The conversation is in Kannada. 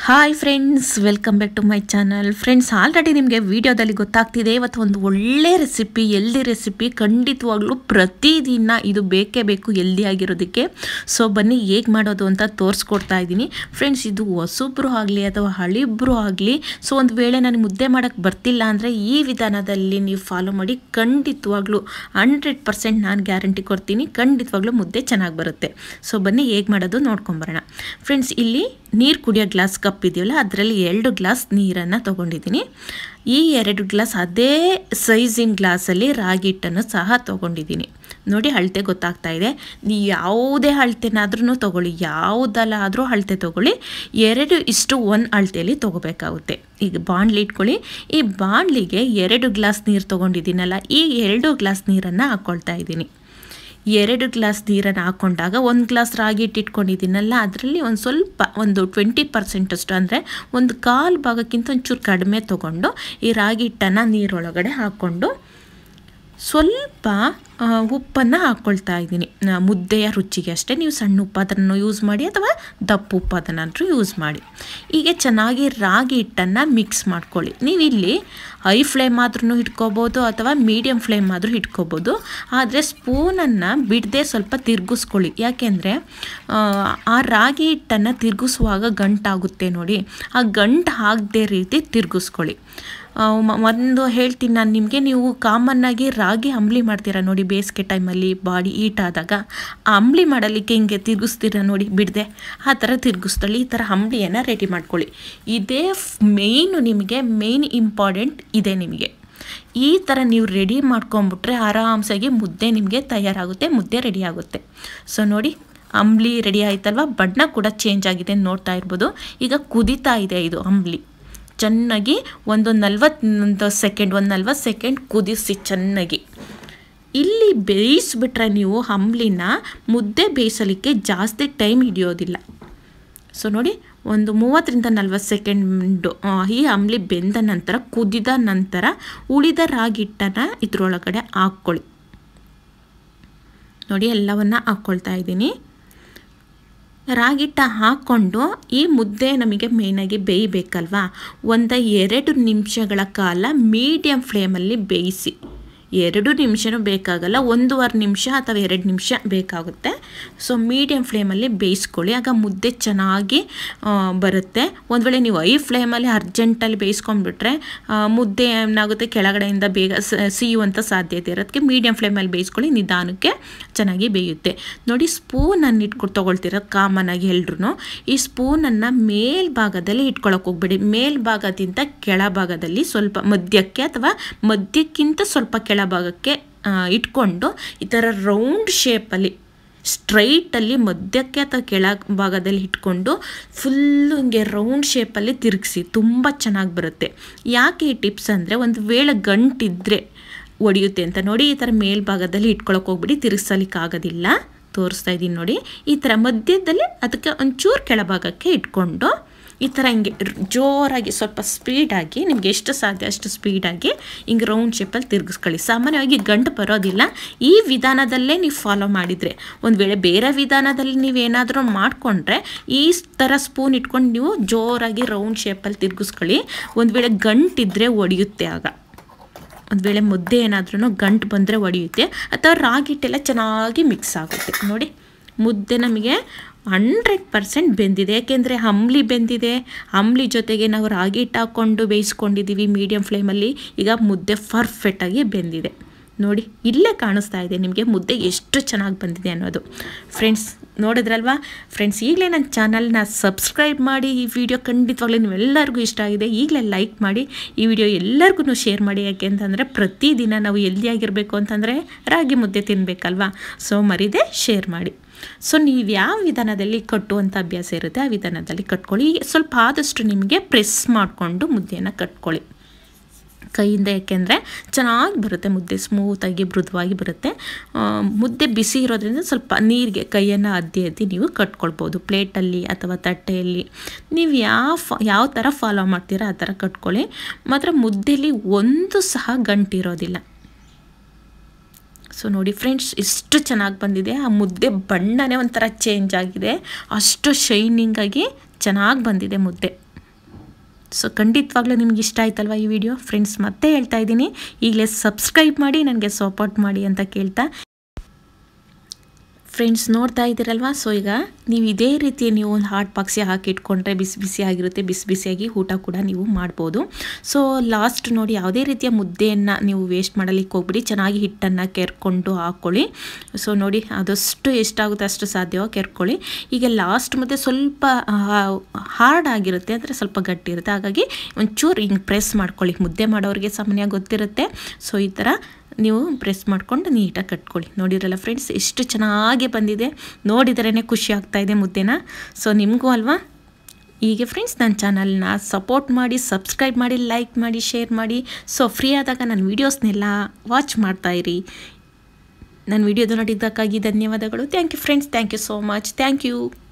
hi friends welcome back to my channel friends already ನಿಮಗೆ ವಿಡಿಯೋದಲ್ಲಿ ಗೊತ್ತಾಗ್ತಿದೆ ಇವತ್ತು ಒಂದು ಒಳ್ಳೆ ರೆಸಿಪಿ ಎಲ್ದಿ ರೆಸಿಪಿ ಖಂಡಿತವಾಗ್ಲೂ ಪ್ರತಿದಿನ ಇದು ಬೇಕೇ ಬೇಕು ಎಲ್ದಿ ಆಗಿರೋದಕ್ಕೆ ಸೊ ಬನ್ನಿ ಹೇಗೆ ಮಾಡೋದು ಅಂತ ತೋರಿಸ್ಕೊಡ್ತಾ ಇದ್ದೀನಿ ಫ್ರೆಂಡ್ಸ್ ಇದು ಹೊಸಬ್ರು ಆಗಲಿ ಅಥವಾ ಹಳಿಬ್ರು ಆಗಲಿ ಸೊ ಒಂದು ವೇಳೆ ನನಗೆ ಮುದ್ದೆ ಮಾಡೋಕ್ಕೆ ಬರ್ತಿಲ್ಲ ಅಂದರೆ ಈ ವಿಧಾನದಲ್ಲಿ ನೀವು ಫಾಲೋ ಮಾಡಿ ಖಂಡಿತವಾಗ್ಲೂ ಹಂಡ್ರೆಡ್ ಪರ್ಸೆಂಟ್ ನಾನು ಗ್ಯಾರಂಟಿ ಕೊಡ್ತೀನಿ ಖಂಡಿತವಾಗ್ಲೂ ಮುದ್ದೆ ಚೆನ್ನಾಗಿ ಬರುತ್ತೆ ಸೊ ಬನ್ನಿ ಹೇಗೆ ಮಾಡೋದು ನೋಡ್ಕೊಂಬರೋಣ ಫ್ರೆಂಡ್ಸ್ ಇಲ್ಲಿ ನೀರು ಕುಡಿಯೋ ಗ್ಲಾಸ್ ಕಪ್ ಇದೆಯಲ್ಲ ಅದರಲ್ಲಿ ಎರಡು ಗ್ಲಾಸ್ ನೀರನ್ನು ತೊಗೊಂಡಿದ್ದೀನಿ ಈ ಎರಡು ಗ್ಲಾಸ್ ಅದೇ ಸೈಜಿನ ಗ್ಲಾಸಲ್ಲಿ ರಾಗಿ ಹಿಟ್ಟನ್ನು ಸಹ ತೊಗೊಂಡಿದ್ದೀನಿ ನೋಡಿ ಅಳತೆ ಗೊತ್ತಾಗ್ತಾ ಇದೆ ನೀವು ಯಾವುದೇ ಅಳತೆನಾದ್ರೂ ತೊಗೊಳ್ಳಿ ಯಾವುದಲ್ಲ ಆದರೂ ಅಳತೆ ತೊಗೊಳ್ಳಿ ಎರಡು ಇಷ್ಟು ಒಂದು ಅಳತೆಯಲ್ಲಿ ತೊಗೋಬೇಕಾಗುತ್ತೆ ಈಗ ಬಾಣಲಿ ಇಟ್ಕೊಳ್ಳಿ ಈ ಬಾಣಲಿಗೆ ಎರಡು ಗ್ಲಾಸ್ ನೀರು ತೊಗೊಂಡಿದ್ದೀನಲ್ಲ ಈ ಎರಡು ಗ್ಲಾಸ್ ನೀರನ್ನು ಹಾಕ್ಕೊಳ್ತಾ ಇದ್ದೀನಿ ಎರಡು ಗ್ಲಾಸ್ ನೀರನ್ನು ಹಾಕ್ಕೊಂಡಾಗ ಒಂದು ಗ್ಲಾಸ್ ರಾಗಿ ಹಿಟ್ಟು ಇಟ್ಕೊಂಡಿದ್ದೀನಲ್ಲ ಅದರಲ್ಲಿ ಒಂದು ಸ್ವಲ್ಪ ಒಂದು ಟ್ವೆಂಟಿ ಪರ್ಸೆಂಟಷ್ಟು ಅಂದರೆ ಒಂದು ಕಾಲು ಭಾಗಕ್ಕಿಂತ ಒಂಚೂರು ಕಡಿಮೆ ತೊಗೊಂಡು ಈ ರಾಗಿ ಹಿಟ್ಟನ್ನು ನೀರೊಳಗಡೆ ಹಾಕ್ಕೊಂಡು ಸ್ವಲ್ಪ ಉಪ್ಪನ್ನು ಹಾಕ್ಕೊಳ್ತಾ ಇದ್ದೀನಿ ಮುದ್ದೆಯ ರುಚಿಗೆ ಅಷ್ಟೇ ನೀವು ಸಣ್ಣ ಉಪ್ಪು ಅದನ್ನು ಯೂಸ್ ಮಾಡಿ ಅಥವಾ ದಪ್ಪ ಉಪ್ಪು ಅದನ್ನಾದರೂ ಯೂಸ್ ಮಾಡಿ ಹೀಗೆ ಚೆನ್ನಾಗಿ ರಾಗಿ ಹಿಟ್ಟನ್ನು ಮಿಕ್ಸ್ ಮಾಡ್ಕೊಳ್ಳಿ ನೀವು ಇಲ್ಲಿ ಹೈ ಫ್ಲೇಮ್ ಆದ್ರೂ ಇಟ್ಕೋಬೋದು ಅಥವಾ ಮೀಡಿಯಮ್ ಫ್ಲೇಮ್ ಆದರೂ ಇಟ್ಕೋಬೋದು ಆದರೆ ಸ್ಪೂನನ್ನು ಬಿಡದೆ ಸ್ವಲ್ಪ ತಿರುಗಿಸ್ಕೊಳ್ಳಿ ಯಾಕೆಂದರೆ ಆ ರಾಗಿ ಹಿಟ್ಟನ್ನು ತಿರುಗಿಸುವಾಗ ಗಂಟಾಗುತ್ತೆ ನೋಡಿ ಆ ಗಂಟು ಆಗದೆ ರೀತಿ ತಿರುಗಿಸ್ಕೊಳ್ಳಿ ಒಂದು ಹೇಳ್ತೀನಿ ನಾನು ನಿಮಗೆ ನೀವು ಕಾಮನ್ನಾಗಿ ರಾಗಿ ಅಂಬ್ಲಿ ಮಾಡ್ತೀರಾ ನೋಡಿ ಬೇಸಿಗೆ ಟೈಮಲ್ಲಿ ಬಾಡಿ ಈಟ್ ಆದಾಗ ಆ ಅಂಬ್ಲಿ ಮಾಡಲಿಕ್ಕೆ ಹಿಂಗೆ ತಿರುಗಿಸ್ತೀರಾ ನೋಡಿ ಬಿಡದೆ ಆ ಥರ ತಿರುಗಿಸ್ಕೊಳ್ಳಿ ಈ ಥರ ಅಂಬ್ಲಿಯನ್ನು ರೆಡಿ ಮಾಡ್ಕೊಳ್ಳಿ ಇದೇ ಮೇಯ್ನು ನಿಮಗೆ ಮೇಯ್ನ್ ಇಂಪಾರ್ಟೆಂಟ್ ಇದೆ ನಿಮಗೆ ಈ ಥರ ನೀವು ರೆಡಿ ಮಾಡ್ಕೊಂಬಿಟ್ರೆ ಆರಾಮ್ಸಾಗಿ ಮುದ್ದೆ ನಿಮಗೆ ತಯಾರಾಗುತ್ತೆ ಮುದ್ದೆ ರೆಡಿ ಆಗುತ್ತೆ ಸೊ ನೋಡಿ ಅಂಬ್ಲಿ ರೆಡಿ ಆಯ್ತಲ್ವ ಬಣ್ಣ ಕೂಡ ಚೇಂಜ್ ಆಗಿದೆ ನೋಡ್ತಾ ಇರ್ಬೋದು ಈಗ ಕುದೀತಾ ಇದೆ ಇದು ಅಂಬ್ಲಿ ಚೆನ್ನಾಗಿ ಒಂದು ನಲ್ವತ್ತೊಂದು ಸೆಕೆಂಡ್ ಒಂದು ನಲ್ವತ್ತು ಸೆಕೆಂಡ್ ಕುದಿಸಿ ಚೆನ್ನಾಗಿ ಇಲ್ಲಿ ಬೇಯಿಸ್ಬಿಟ್ರೆ ನೀವು ಅಂಬ್ಲಿನ ಮುದ್ದೆ ಬೇಯಿಸಲಿಕ್ಕೆ ಜಾಸ್ತಿ ಟೈಮ್ ಹಿಡಿಯೋದಿಲ್ಲ ಸೊ ನೋಡಿ ಒಂದು ಮೂವತ್ತರಿಂದ ನಲ್ವತ್ತು ಸೆಕೆಂಡು ಈ ಅಂಬ್ಲಿ ಬೆಂದ ನಂತರ ಕುದಿದ ನಂತರ ಉಳಿದ ರಾಗಿ ಹಿಟ್ಟನ್ನು ಇದ್ರೊಳಗಡೆ ಹಾಕ್ಕೊಳ್ಳಿ ನೋಡಿ ಎಲ್ಲವನ್ನು ಹಾಕ್ಕೊಳ್ತಾ ಇದ್ದೀನಿ ರಾಗಿಟ್ಟ ಹಾಕ್ಕೊಂಡು ಈ ಮುದ್ದೆ ನಮಗೆ ಮೇಯ್ನಾಗಿ ಬೇಯಬೇಕಲ್ವಾ ಒಂದು ಎರಡು ನಿಮಿಷಗಳ ಕಾಲ ಮೀಡಿಯಮ್ ಫ್ಲೇಮಲ್ಲಿ ಬೇಯಿಸಿ ಎರಡು ನಿಮಿಷನೂ ಬೇಕಾಗಲ್ಲ ಒಂದೂವರೆ ನಿಮಿಷ ಅಥವಾ ಎರಡು ನಿಮಿಷ ಬೇಕಾಗುತ್ತೆ ಸೊ ಮೀಡಿಯಮ್ ಫ್ಲೇಮಲ್ಲಿ ಬೇಯಿಸ್ಕೊಳ್ಳಿ ಆಗ ಮುದ್ದೆ ಚೆನ್ನಾಗಿ ಬರುತ್ತೆ ಒಂದು ವೇಳೆ ನೀವು ಐ ಫ್ಲೇಮಲ್ಲಿ ಅರ್ಜೆಂಟಲ್ಲಿ ಬೇಯಿಸ್ಕೊಂಡ್ಬಿಟ್ರೆ ಮುದ್ದೆ ಏನಾಗುತ್ತೆ ಕೆಳಗಡೆಯಿಂದ ಬೇಗ ಸಿಯುವಂಥ ಸಾಧ್ಯತೆ ಇರೋದಕ್ಕೆ ಮೀಡಿಯಮ್ ಫ್ಲೇಮಲ್ಲಿ ಬೇಯಿಸ್ಕೊಳ್ಳಿ ನಿಧಾನಕ್ಕೆ ಚೆನ್ನಾಗಿ ಬೇಯುತ್ತೆ ನೋಡಿ ಸ್ಪೂನನ್ನು ಇಟ್ಕೊಂಡು ತೊಗೊಳ್ತಿರೋದು ಕಾಮನಾಗಿ ಎಲ್ರೂ ಈ ಸ್ಪೂನನ್ನು ಮೇಲ್ಭಾಗದಲ್ಲಿ ಇಟ್ಕೊಳಕ್ಕೆ ಹೋಗ್ಬೇಡಿ ಮೇಲ್ಭಾಗದಿಂದ ಕೆಳಭಾಗದಲ್ಲಿ ಸ್ವಲ್ಪ ಮಧ್ಯಕ್ಕೆ ಅಥವಾ ಮಧ್ಯಕ್ಕಿಂತ ಸ್ವಲ್ಪ ಕೆಳಭಾಗಕ್ಕೆ ಇಟ್ಕೊಂಡು ಈ ಥರ ರೌಂಡ್ ಶೇಪಲ್ಲಿ ಸ್ಟ್ರೈಟಲ್ಲಿ ಮಧ್ಯಕ್ಕೆ ಅಥವಾ ಕೆಳ ಭಾಗದಲ್ಲಿ ಇಟ್ಕೊಂಡು ಫುಲ್ಲು ಹಿಂಗೆ ರೌಂಡ್ ಶೇಪಲ್ಲಿ ತಿರುಗಿಸಿ ತುಂಬ ಚೆನ್ನಾಗಿ ಬರುತ್ತೆ ಯಾಕೆ ಈ ಟಿಪ್ಸ್ ಅಂದರೆ ಒಂದು ವೇಳೆ ಗಂಟಿದ್ರೆ ಒಡೆಯುತ್ತೆ ಅಂತ ನೋಡಿ ಈ ಥರ ಮೇಲ್ಭಾಗದಲ್ಲಿ ಇಟ್ಕೊಳಕ್ಕೆ ಹೋಗ್ಬಿಡಿ ತಿರುಗಿಸಲಿಕ್ಕೆ ಆಗೋದಿಲ್ಲ ತೋರಿಸ್ತಾ ಇದ್ದೀನಿ ನೋಡಿ ಈ ಥರ ಮಧ್ಯದಲ್ಲಿ ಅದಕ್ಕೆ ಒಂಚೂರು ಕೆಳಭಾಗಕ್ಕೆ ಇಟ್ಕೊಂಡು ಈ ಥರ ಹಿಂಗೆ ಜೋರಾಗಿ ಸ್ವಲ್ಪ ಸ್ಪೀಡಾಗಿ ನಿಮ್ಗೆ ಎಷ್ಟು ಸಾಧ್ಯ ಅಷ್ಟು ಸ್ಪೀಡಾಗಿ ಹಿಂಗೆ ರೌಂಡ್ ಶೇಪಲ್ಲಿ ತಿರುಗಿಸ್ಕೊಳ್ಳಿ ಸಾಮಾನ್ಯವಾಗಿ ಗಂಟು ಬರೋದಿಲ್ಲ ಈ ವಿಧಾನದಲ್ಲೇ ನೀವು ಫಾಲೋ ಮಾಡಿದರೆ ಒಂದು ವೇಳೆ ಬೇರೆ ವಿಧಾನದಲ್ಲಿ ನೀವೇನಾದರೂ ಮಾಡಿಕೊಂಡ್ರೆ ಈ ಥರ ಸ್ಪೂನ್ ಇಟ್ಕೊಂಡು ನೀವು ಜೋರಾಗಿ ರೌಂಡ್ ಶೇಪಲ್ಲಿ ತಿರುಗಿಸ್ಕೊಳ್ಳಿ ಒಂದು ವೇಳೆ ಗಂಟಿದ್ರೆ ಒಡೆಯುತ್ತೆ ಆಗ ಒಂದು ವೇಳೆ ಮುದ್ದೆ ಏನಾದ್ರೂ ಗಂಟು ಬಂದರೆ ಒಡೆಯುತ್ತೆ ಅಥವಾ ರಾಗಿ ಹಿಟ್ಟೆಲ್ಲ ಚೆನ್ನಾಗಿ ಮಿಕ್ಸ್ ಆಗುತ್ತೆ ನೋಡಿ ಮುದ್ದೆ ನಮಗೆ ಹಂಡ್ರೆಡ್ ಪರ್ಸೆಂಟ್ ಬೆಂದಿದೆ ಯಾಕೆಂದರೆ ಅಂಬ್ಲಿ ಬೆಂದಿದೆ ಅಂಬ್ಲಿ ಜೊತೆಗೆ ನಾವು ರಾಗಿ ಹಿಟ್ಟು ಹಾಕ್ಕೊಂಡು ಬೇಯಿಸ್ಕೊಂಡಿದ್ದೀವಿ ಮೀಡಿಯಮ್ ಫ್ಲೇಮಲ್ಲಿ ಈಗ ಮುದ್ದೆ ಪರ್ಫೆಕ್ಟಾಗಿ ಬೆಂದಿದೆ ನೋಡಿ ಇಲ್ಲೇ ಕಾಣಿಸ್ತಾ ಇದೆ ನಿಮಗೆ ಮುದ್ದೆ ಎಷ್ಟು ಚೆನ್ನಾಗಿ ಬಂದಿದೆ ಅನ್ನೋದು ಫ್ರೆಂಡ್ಸ್ ನೋಡಿದ್ರಲ್ವಾ ಫ್ರೆಂಡ್ಸ್ ಈಗಲೇ ನನ್ನ ಚಾನಲ್ನ ಸಬ್ಸ್ಕ್ರೈಬ್ ಮಾಡಿ ಈ ವಿಡಿಯೋ ಖಂಡಿತವಾಗ್ಲೂ ನೀವೆಲ್ಲರಿಗೂ ಇಷ್ಟ ಆಗಿದೆ ಈಗಲೇ ಲೈಕ್ ಮಾಡಿ ಈ ವಿಡಿಯೋ ಎಲ್ಲರಿಗೂ ಶೇರ್ ಮಾಡಿ ಯಾಕೆ ಅಂತಂದರೆ ಪ್ರತಿದಿನ ನಾವು ಹೆಲ್ದಿಯಾಗಿರಬೇಕು ಅಂತಂದರೆ ರಾಗಿ ಮುದ್ದೆ ತಿನ್ನಬೇಕಲ್ವಾ ಸೊ ಮರಿದೆ ಶೇರ್ ಮಾಡಿ ಸೊ ನೀವು ಯಾವ ವಿಧಾನದಲ್ಲಿ ಕಟ್ಟುವಂಥ ಅಭ್ಯಾಸ ಇರುತ್ತೆ ಆ ವಿಧಾನದಲ್ಲಿ ಕಟ್ಕೊಳ್ಳಿ ಸ್ವಲ್ಪ ಆದಷ್ಟು ನಿಮಗೆ ಪ್ರೆಸ್ ಮಾಡಿಕೊಂಡು ಮುದ್ದೆಯನ್ನು ಕಟ್ಕೊಳ್ಳಿ ಕೈಯಿಂದ ಯಾಕೆಂದರೆ ಚೆನ್ನಾಗಿ ಬರುತ್ತೆ ಮುದ್ದೆ ಸ್ಮೂತಾಗಿ ಮೃದುವಾಗಿ ಬರುತ್ತೆ ಮುದ್ದೆ ಬಿಸಿ ಇರೋದ್ರಿಂದ ಸ್ವಲ್ಪ ನೀರಿಗೆ ಕೈಯನ್ನು ಅದ್ದಿ ಅದ್ದಿ ನೀವು ಕಟ್ಕೊಳ್ಬೋದು ಪ್ಲೇಟಲ್ಲಿ ಅಥವಾ ತಟ್ಟೆಯಲ್ಲಿ ನೀವು ಯಾವ ಯಾವ ಥರ ಫಾಲೋ ಮಾಡ್ತೀರಾ ಆ ಥರ ಕಟ್ಕೊಳ್ಳಿ ಮಾತ್ರ ಮುದ್ದೆಯಲ್ಲಿ ಒಂದು ಸಹ ಗಂಟಿರೋದಿಲ್ಲ ಸೊ ನೋಡಿ ಫ್ರೆಂಡ್ಸ್ ಎಷ್ಟು ಚೆನ್ನಾಗಿ ಬಂದಿದೆ ಆ ಮುದ್ದೆ ಬಣ್ಣನೇ ಒಂಥರ ಚೇಂಜ್ ಆಗಿದೆ ಅಷ್ಟು ಶೈನಿಂಗಾಗಿ ಚೆನ್ನಾಗಿ ಬಂದಿದೆ ಮುದ್ದೆ ಸೊ ಖಂಡಿತವಾಗ್ಲೂ ನಿಮ್ಗೆ ಇಷ್ಟ ಆಯ್ತಲ್ವ ಈ ವಿಡಿಯೋ ಫ್ರೆಂಡ್ಸ್ ಮತ್ತೆ ಹೇಳ್ತಾ ಇದ್ದೀನಿ ಈಗಲೇ ಸಬ್ಸ್ಕ್ರೈಬ್ ಮಾಡಿ ನನಗೆ ಸಪೋರ್ಟ್ ಮಾಡಿ ಅಂತ ಕೇಳ್ತಾ ಫ್ರೆಂಡ್ಸ್ ನೋಡ್ತಾ ಇದ್ದೀರಲ್ವಾ ಸೊ ಈಗ ನೀವು ಇದೇ ರೀತಿ ನೀವು ಒಂದು ಹಾಟ್ ಬಾಕ್ಸಿ ಹಾಕಿ ಇಟ್ಕೊಂಡ್ರೆ ಬಿಸಿ ಬಿಸಿ ಆಗಿರುತ್ತೆ ಬಿಸಿ ಬಿಸಿಯಾಗಿ ಊಟ ಕೂಡ ನೀವು ಮಾಡ್ಬೋದು ಸೊ ಲಾಸ್ಟ್ ನೋಡಿ ಯಾವುದೇ ರೀತಿಯ ಮುದ್ದೆಯನ್ನು ನೀವು ವೇಸ್ಟ್ ಮಾಡಲಿಕ್ಕೆ ಹೋಗ್ಬಿಡಿ ಚೆನ್ನಾಗಿ ಹಿಟ್ಟನ್ನು ಕೆರ್ಕೊಂಡು ಹಾಕ್ಕೊಳ್ಳಿ ಸೊ ನೋಡಿ ಆದಷ್ಟು ಎಷ್ಟಾಗುತ್ತೆ ಅಷ್ಟು ಸಾಧ್ಯವೋ ಕೆರ್ಕೊಳ್ಳಿ ಈಗ ಲಾಸ್ಟ್ ಮುದ್ದೆ ಸ್ವಲ್ಪ ಹಾರ್ಡ್ ಆಗಿರುತ್ತೆ ಅಂದರೆ ಸ್ವಲ್ಪ ಗಟ್ಟಿ ಇರುತ್ತೆ ಹಾಗಾಗಿ ಒಂಚೂರು ಹಿಂಗೆ ಪ್ರೆಸ್ ಮಾಡ್ಕೊಳ್ಳಿ ಮುದ್ದೆ ಮಾಡೋರಿಗೆ ಸಾಮಾನ್ಯ ಗೊತ್ತಿರುತ್ತೆ ಸೊ ಈ ಥರ ನೀವು ಪ್ರೆಸ್ ಮಾಡ್ಕೊಂಡು ನೀಟಾಗಿ ಕಟ್ಕೊಳ್ಳಿ ನೋಡಿರಲ್ಲ ಫ್ರೆಂಡ್ಸ್ ಎಷ್ಟು ಚೆನ್ನಾಗಿ ಬಂದಿದೆ ನೋಡಿದ್ರೇ ಖುಷಿ ಆಗ್ತಾ ಇದೆ ಮುದ್ದೆನ ಸೊ ನಿಮಗೂ ಅಲ್ವಾ ಹೀಗೆ ಫ್ರೆಂಡ್ಸ್ ನನ್ನ ಚಾನಲ್ನ ಸಪೋರ್ಟ್ ಮಾಡಿ ಸಬ್ಸ್ಕ್ರೈಬ್ ಮಾಡಿ ಲೈಕ್ ಮಾಡಿ ಶೇರ್ ಮಾಡಿ ಸೊ ಫ್ರೀ ಆದಾಗ ನನ್ನ ವೀಡಿಯೋಸ್ನೆಲ್ಲ ವಾಚ್ ಮಾಡ್ತಾಯಿರಿ ನನ್ನ ವೀಡಿಯೋದ ನೋಡಿದ್ದಕ್ಕಾಗಿ ಧನ್ಯವಾದಗಳು thank you friends thank you so much thank you